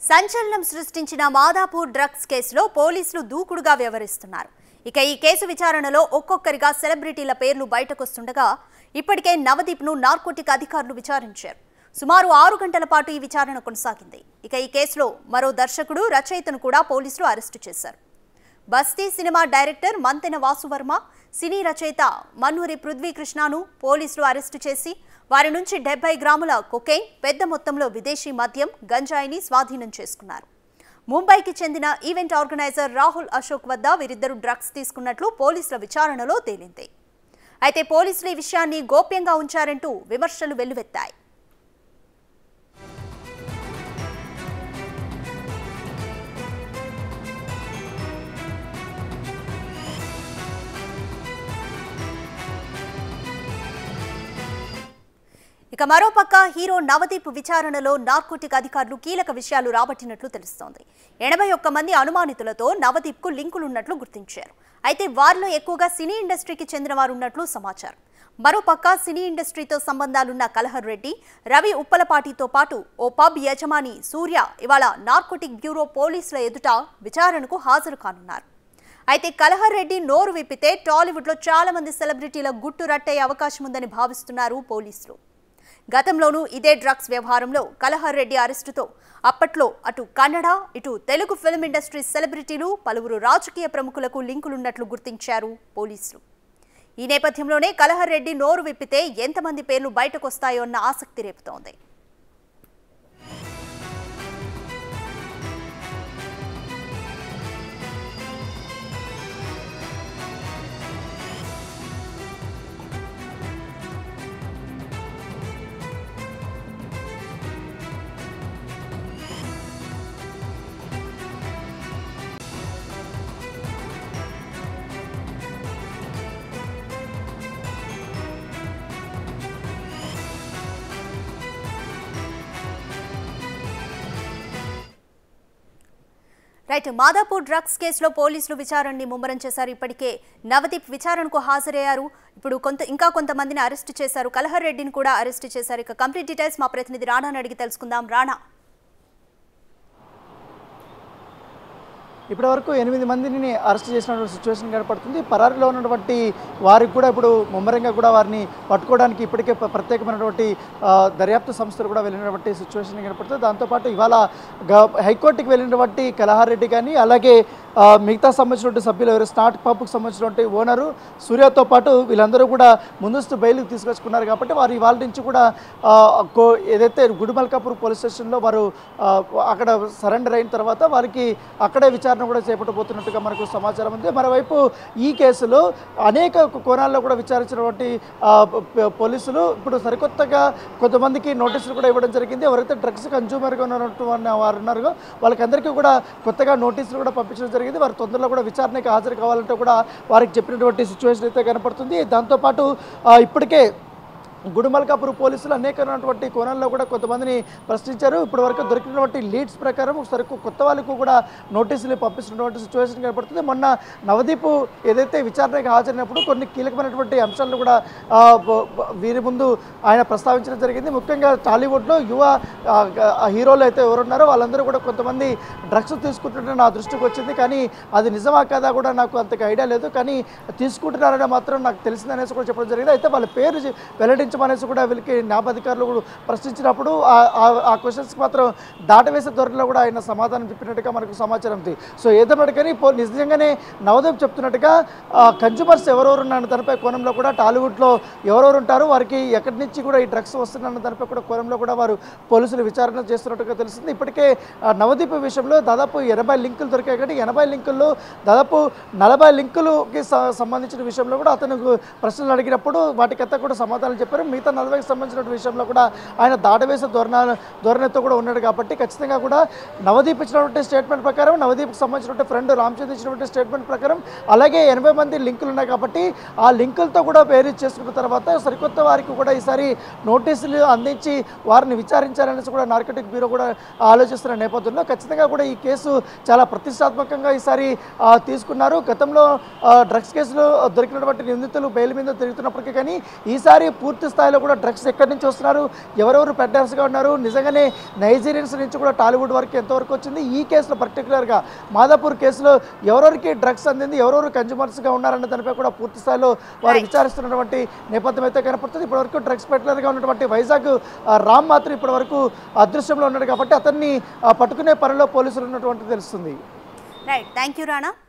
సంచలనం సృష్టించిన మాదాపూర్ డ్రగ్స్ కేసులో పోలీసులు దూకుడుగా వ్యవహరిస్తున్నారు ఇక ఈ కేసు విచారణలో ఒక్కొక్కరిగా సెలబ్రిటీల పేర్లు బయటకొస్తుండగా ఇప్పటికే నవదీప్ను నార్కోటిక్ అధికారులు విచారించారు సుమారు ఆరు గంటల పాటు ఈ విచారణ కొనసాగింది ఇక ఈ కేసులో మరో దర్శకుడు రచయితను కూడా పోలీసులు అరెస్టు చేశారు Basti cinema director Manthena Vasuvarma cine రచయిత మన్నూరి పృథ్వీ కృష్ణను పోలీసులు అరెస్టు చేసి వారి నుంచి డెబ్బై గ్రాముల కొకైన్ పెద్ద మొత్తంలో విదేశీ మద్యం గంజాయిని స్వాధీనం చేసుకున్నారు ముంబైకి చెందిన ఈవెంట్ ఆర్గనైజర్ రాహుల్ అశోక్ వద్ద వీరిద్దరూ డ్రగ్స్ తీసుకున్నట్లు పోలీసుల విచారణలో తేలింది అయితే పోలీసులు ఈ విషయాన్ని గోప్యంగా ఉంచారంటూ విమర్శలు వెల్లువెత్తాయి ఇక మరోపక్క హీరో నవదీప్ విచారణలో నార్కోటిక్ అధికారులు కీలక విషయాలు రాబట్టినట్లు తెలుస్తోంది ఎనభై ఒక్క మంది అనుమానితులతో నవదీప్కు లింకులున్నట్లు గుర్తించారు అయితే వారిలో ఎక్కువగా సినీ ఇండస్ట్రీకి చెందిన వారు ఉన్నట్లు సమాచారం మరోపక్క సినీ ఇండస్ట్రీతో సంబంధాలున్న కలహర్ రెడ్డి రవి ఉప్పలపాటితో పాటు ఓ పబ్ యజమాని సూర్య ఇవాళ నార్కోటిక్ బ్యూరో పోలీసుల ఎదుట విచారణకు హాజరు కానున్నారు అయితే కలహర్ రెడ్డి నోరు విప్పితే టాలీవుడ్లో చాలా మంది సెలబ్రిటీల గుట్టు రట్టయ్యే అవకాశం ఉందని భావిస్తున్నారు పోలీసులు గతంలోనూ ఇదే డ్రగ్స్ వ్యవహారంలో కలహర్ రెడ్డి అరెస్టుతో అప్పట్లో అటు కన్నడ ఇటు తెలుగు ఫిల్మ్ ఇండస్ట్రీ సెలబ్రిటీలు పలువురు రాజకీయ ప్రముఖులకు లింకులున్నట్లు గుర్తించారు పోలీసులు ఈ నేపథ్యంలోనే కలహర్ రెడ్డి నోరు విప్పితే ఎంతమంది పేర్లు బయటకొస్తాయో అన్న ఆసక్తి రేపుతోంది రైట్ మాదాపూర్ డ్రగ్స్ కేసులో పోలీసులు విచారణని ముమ్మరం చేశారు ఇప్పటికే నవదీప్ విచారణకు హాజరయ్యారు ఇప్పుడు కొంత ఇంకా కొంతమందిని అరెస్ట్ చేశారు కలహర్ రెడ్డిని కూడా అరెస్ట్ చేశారు ఇక కంప్లీట్ డీటెయిల్స్ మా ప్రతినిధి రాణాని అడిగి తెలుసుకుందాం రాణా ఇప్పటివరకు ఎనిమిది మందిని అరెస్ట్ చేసినటువంటి సిచ్యువేషన్ కనపడుతుంది పరారీలో ఉన్నటువంటి వారికి కూడా ఇప్పుడు ముమ్మరంగా కూడా వారిని పట్టుకోవడానికి ఇప్పటికే ప్ర- ప్రత్యేకమైనటువంటి ఆ, దర్యాప్తు సంస్థలు కూడా వెళ్ళినటువంటి సిచ్యువేషన్ కనపడుతుంది దాంతోపాటు ఇవాళ గ- హైకోర్టుకి వెళ్ళినటువంటి కలహార్ రెడ్డి కానీ అలాగే ఆ, మిగతా సంబంధించినటువంటి సభ్యులు ఎవరు స్టార్ట్ పబ్కి సంబంధించినటువంటి ఓనరు సూర్యతో పాటు వీళ్ళందరూ కూడా ముందస్తు బయలుకి తీసుకొచ్చుకున్నారు కాబట్టి వారు ఇవాళ నుంచి కూడా ఆ, కో- ఏదైతే గుడిమల్కాపూర్ పోలీస్ స్టేషన్లో వారు ఆ, అక్కడ సరెండర్ అయిన తర్వాత వారికి అక్కడే విచారణ కూడా చేపట్టబోతున్నట్టుగా మనకు సమాచారం ఉంది మరోవైపు ఈ కేసులో అనేక కోణాల్లో కూడా విచారించినటువంటి ఆ, ప- పోలీసులు ఇప్పుడు సరికొత్తగా కొంతమందికి నోటీసులు కూడా ఇవ్వడం జరిగింది ఎవరైతే డ్రగ్స్ కన్జ్యూమర్గా ఉన్నటువంటి వారు ఉన్నారో వాళ్ళకందరికీ కూడా కొత్తగా నోటీసులు కూడా పంపించడం జరిగింది వారు తొందరలో కూడా విచారణకి హాజరు కావాలంటే కూడా వారికి చెప్పినటువంటి సిచ్యువేషన్ అయితే కనపడుతుంది దాంతోపాటు ఆ, ఇప్పటికే గుడిమల్కాపూర్ పోలీసులు అనేకమైనటువంటి కోణాల్లో కూడా కొంతమందిని ప్రశ్నించారు ఇప్పటి వరకు దొరికినటువంటి లీడ్స్ ప్రకారం సరుకు కొత్త వాళ్ళకు కూడా నోటీసులు పంపిస్తున్నటువంటి సిచ్యువేషన్ కనపడుతుంది మొన్న నవదీప్ ఏదైతే విచారణకు హాజరైనప్పుడు కొన్ని కీలకమైనటువంటి అంశాలను కూడా ఆ, బ- బ- వీరి ముందు ఆయన ప్రస్తావించడం జరిగింది ముఖ్యంగా టాలీవుడ్లో యువ ఆ, గ- ఆ హీరోలు అయితే ఎవరున్నారో వాళ్ళందరూ కూడా కొంతమంది డ్రగ్స్ తీసుకుంటుంటే నా దృష్టికి వచ్చింది కానీ అది నిజమా కదా కూడా నాకు అంతగా ఐడియా లేదు కానీ తీసుకుంటున్నారనే మాత్రం నాకు తెలిసిందనేసి కూడా చెప్పడం జరిగింది అయితే వాళ్ళ పేరు చె- వెల్లడించమనేసి కూడా వీళ్ళకి న్యాయాధికారులు కూడా ప్రశ్నించినప్పుడు ఆ- ఆ- ఆ క్వశ్చన్స్కి మాత్రం దాటవేసే ధోరణిలో కూడా ఆయన సమాధానం చెప్పినట్టుగా మనకు సమాచారం ఉంది సో ఏదన్నట్టు కానీ పో- నిజంగానే నవదీప్ చెప్తున్నట్టుగా కన్జ్యూమర్స్ ఎవరెవరు ఉన్న దానిపై కోణంలో కూడా టాలీవుడ్లో ఎవరెవరు ఉంటారు వారికి ఎక్కడి నుంచి కూడా ఈ డ్రగ్స్ వస్తున్న దానిపై కూడా కోణంలో కూడా వారు పోలీసులు విచారణ చేస్తున్నట్టుగా తెలుస్తుంది ఇప్పటికే ఆ, నవదీప్ విషయంలో దాదాపు ఎనభై లింకులు దొరికాయి కానీ ఎనభై లింకుల్లో దాదాపు నలభై లింకులకి స- సంబంధించిన విషయంలో కూడా అతను ప్రశ్నలు అడిగినప్పుడు వాటికంతా కూడా సమాధానం చెప్పారు మిగతా నలభైకి సంబంధించిన విషయంలో కూడా ఆయన దాటవేసే ధోరణ ధోరణితో కూడా ఉన్నాడు కాబట్టి ఖచ్చితంగా కూడా నవదీప్ ఇచ్చినటువంటి స్టేట్మెంట్ ప్రకారం నవదీప్కి సంబంధించినటువంటి ఫ్రెండ్ రామచంద్ర ఇచ్చినటువంటి స్టేట్మెంట్ ప్రకారం అలాగే ఎనభై మంది లింకులు ఉన్నాయి కాబట్టి ఆ లింకులతో కూడా వేరీ చేసుకున్న తర్వాత సరికొత్త వారికి కూడా ఈసారి నోటీసులు అందించి వారిని విచారించాలనేసి కూడా నార్కటిక్ బ్యూరో కూడా ఆలోచిస్తున్న నేపథ్యంలో ఖచ్చితంగా కూడా ఈ కేసు చాలా ప్రతిష్టాత్మకంగా ఈసారి ఆ, తీసుకున్నారు గతంలో ఆ, డ్రగ్స్ కేసులో దొరికినటువంటి నిందితులు బెయిల్ మీద తిరుగుతున్నప్పటికీ కానీ ఈసారి పూర్తి స్థాయిలో కూడా డ్రగ్స్ ఎక్కడి నుంచి వస్తున్నారు ఎవరెవరు పెడ్డర్స్గా ఉన్నారు నిజంగానే నైజీరియన్స్ నుంచి కూడా టాలీవుడ్ వరకు ఎంతవరకు వచ్చింది ఈ కేసులో పర్టికులర్గా మాదాపూర్ కేసులో ఎవరెవరికి డ్రగ్స్ అందింది ఎవరెవరు కన్జ్యూమర్స్గా ఉన్నారన్న దానిపై కూడా పూర్తి స్థాయిలో వారు Right. విచారిస్తున్నటువంటి నేపథ్యం అయితే కనపడుతుంది ఇప్పటివరకు డ్రగ్స్ పెట్లర్గా ఉన్నటువంటి వైజాగ్ ఆ, రామ్ మాత్రం ఇప్పటివరకు అదృశ్యంలో ఉన్నాడు కాబట్టి అతన్ని ఆ, పట్టుకునే పనిలో పోలీసులు ఉన్నటువంటి తెలుస్తుంది రైట్ థ్యాంక్ యూ రాణా